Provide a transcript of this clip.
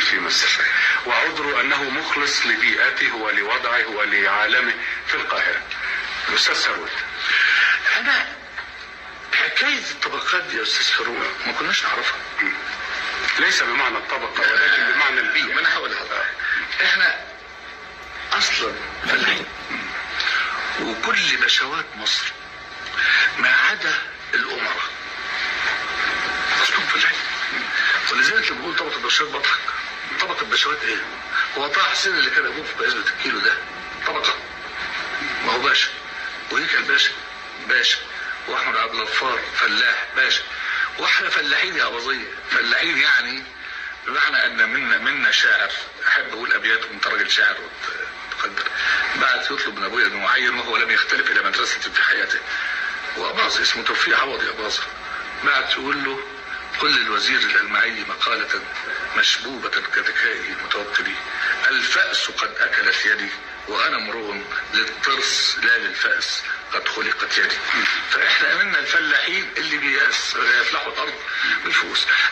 في مصر وعذره أنه مخلص لبيئته ولوضعه ولعالمه في القاهرة الأستاذ ثروت احنا حكايه الطبقات دي يا استاذ فاروق ما كناش نعرفها ليس بمعنى الطبقة ولكن بمعنى البيئة ما انا هقول لحضرتك احنا اصلا فلاحين وكل بشوات مصر ما عدا الامراء اصلهم فلاحين ولذلك لما بقول طبقه البشوات بضحك طبقه البشوات ايه؟ هو طه حسين اللي كان ابوه في عزبه الكيلو ده طبقه ما هو باشا وهيك الباشا باشا واحمد عبد الغفار فلاح باشا واحنا فلاحين يا اباظيه فلاحين يعني بمعنى ان منا منا شاعر احب اقول ابيات وانت راجل شاعر وتقدر بعد يطلب من ابويا انه يعين وهو لم يختلف الى مدرسه في حياته واباظه اسمه توفيق عوض يا اباظه بعد يقول له قل للوزير الألمعي مقالة مشبوبة كذكائه المتوكل الفأس قد أكلت يدي وأنا امرؤ للترس لا للفأس قد خلقت يدي فإحنا منا الفلاحين اللي بيس- بيفلحوا الأرض بالفؤوس